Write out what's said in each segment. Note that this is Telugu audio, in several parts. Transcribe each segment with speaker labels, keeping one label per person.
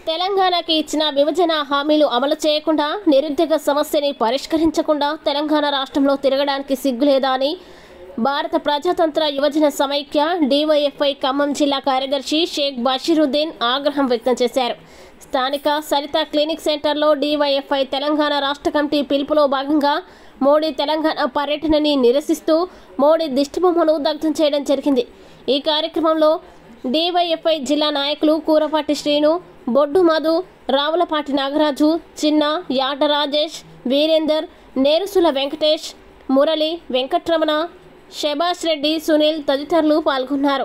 Speaker 1: తెలంగాణకి ఇచ్చిన విభజన హామీలు అమలు చేయకుండా నిరుద్యోగ సమస్యని పరిష్కరించకుండా తెలంగాణ రాష్ట్రంలో తిరగడానికి సిగ్గులేదా అని భారత ప్రజాతంత్ర యువజన సమైక్య డివైఎఫ్ఐ ఖమ్మం జిల్లా కార్యదర్శి షేక్ బషీరుద్దీన్ ఆగ్రహం వ్యక్తం చేశారు స్థానిక సరిత క్లినిక్ సెంటర్లో డివైఎఫ్ఐ తెలంగాణ రాష్ట్ర కమిటీ పిలుపులో భాగంగా మోడీ తెలంగాణ పర్యటనని నిరసిస్తూ మోడీ దిష్టిబొమ్మను దగ్ధం చేయడం జరిగింది ఈ కార్యక్రమంలో డివైఎఫ్ఐ జిల్లా నాయకులు కూరపాటి శ్రీను బొడ్డు మధు రావులపాటి నాగరాజు చిన్న యాట రాజేష్ వీరేందర్ నేరుసుల వెంకటేష్ మురళి వెంకట్రమణ షబాష్ రెడ్డి సునీల్ తదితరులు పాల్గొన్నారు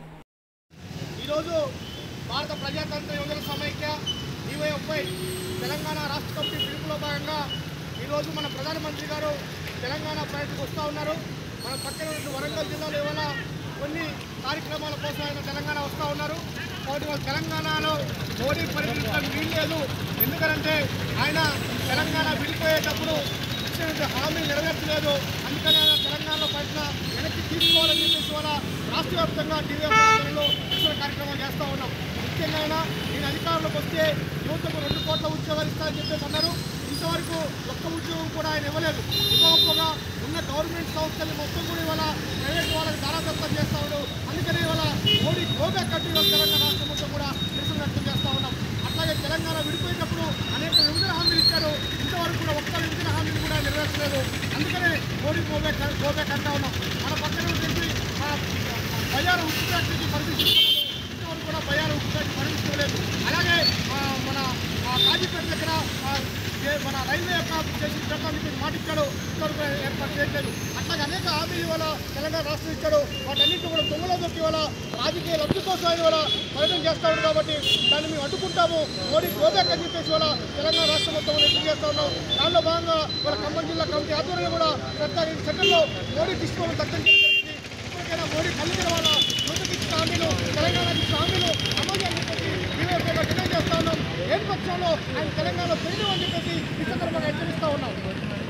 Speaker 2: ఈరోజు భారత ప్రజాతంత్ర యువజన సమైక్య డివైఎఫ్ఐ తెలంగాణ రాష్ట్ర కమిటీ పిలుపులో భాగంగా ఈరోజు మన ప్రధానమంత్రి గారు తెలంగాణ పర్యటనకు వస్తూ ఉన్నారు మన పక్కన ఉన్న వరంగల్ జిల్లాలో ఇవాళ కొన్ని కార్యక్రమాల కోసం ఆయన తెలంగాణ వస్తూ ఉన్నారు కాబట్టి వాళ్ళ తెలంగాణలో మోడీ పర్యటించడం వీలు లేదు ఎందుకంటే ఆయన తెలంగాణ విడిపోయేటప్పుడు ఇచ్చిన హామీ నెరవేర్చలేదు అందుకని ఆయన తెలంగాణలో పర్యటన వెనక్కి తీసుకోవాలని చెప్పేసి వాళ్ళ రాష్ట్ర వ్యాప్తంగా టీవీలో నిరసన కార్యక్రమం చేస్తూ ఉన్నాం ముఖ్యంగా ఆయన నేను అధికారంలోకి వస్తే యువతకు రెండు కోట్ల ఉద్యోగాలు ఇస్తారని చెప్పేసి అన్నారు ఇంతవరకు ఒక్క ఉద్యోగం కూడా ఆయన ఇవ్వలేదు ఇంకొకగా ఉన్న గవర్నమెంట్ సంస్థలు మొత్తం కూడా ఇవాళ ప్రైవేట్ వాళ్ళకి దారాదత్తం చేస్తా ఉన్నారు అందుకని ఇవాళ మోడీ గోబ్యాక్ కట్టి ఇవాళ తెలంగాణ రాష్ట్రం మొత్తం కూడా నిరసన వ్యక్తం చేస్తా ఉన్నాం అట్లాగే తెలంగాణ విడిపోయినప్పుడు అనేక విభజన హామీలు ఇచ్చారు ఇంతవరకు కూడా ఒక్క విభజన హామీలు కూడా నెరవేర్చలేదు అందుకనే మోడీ గోబ్యాక్ గోబ్యాక్ అంటా ఉన్నాం మన పక్కన వచ్చేసి మన బయ్యాల ఉక్కు ఫ్యాక్టరీకి పరిశీలిస్తున్నారు ఇంతవరకు కూడా బయ్యాల ఉక్కు ఫ్యాక్టరీ పరిశీలించలేదు అలాగే ఆ, మన ఆ, కాజీపేట దగ్గర ఆ, ఏ- మన రైల్వే యొక్క చేసి పెట్టడానికి మాటిచ్చాడు ఇంతవరకు కూడా ఏర్పాటు చేయట్లేదు అట్లాగే అనేక హామీలు ఇవాళ తెలంగాణ రాష్ట్రం ఇచ్చాడు వాటన్నింటినీ కూడా దొంగలో దొరికి ఇవాళ రాజకీయ లబ్ధి కోసం ఆయన ఇవాళ పర్యటన చేస్తా ఉన్నాడు కాబట్టి దాన్ని మేము అడ్డుకుంటాము మోడీ గోబ్యాక్ అని చెప్పేసి ఇవాళ తెలంగాణ రాష్ట్రం మొత్తం కూడా ఎదురు చేస్తా ఉన్నాం దానిలో భాగంగా ఇవాళ ఖమ్మం జిల్లా కమిటీ ఆధ్వర్యంలో కూడా ప్రత్యేక సెంటర్లో మోడీ తీసుకోవడం దక్కం చేయడం జరిగింది ఇప్పటికైనా మోడీ కళ్ళు తెరవాల యువతకి ఇచ్చిన హామీలు తెలంగాణకి ఇచ్చిన హామీలు అమలు చేయాలని చెప్పేసి బీజేపీగా డిమాండ్ చేస్తా ఉన్నాం లేని పక్షంలో ఆయన తెలంగాణలో చేయడం అని చెప్పేసి ఈ సందర్భంగా హెచ్చరిస్తా ఉన్నాం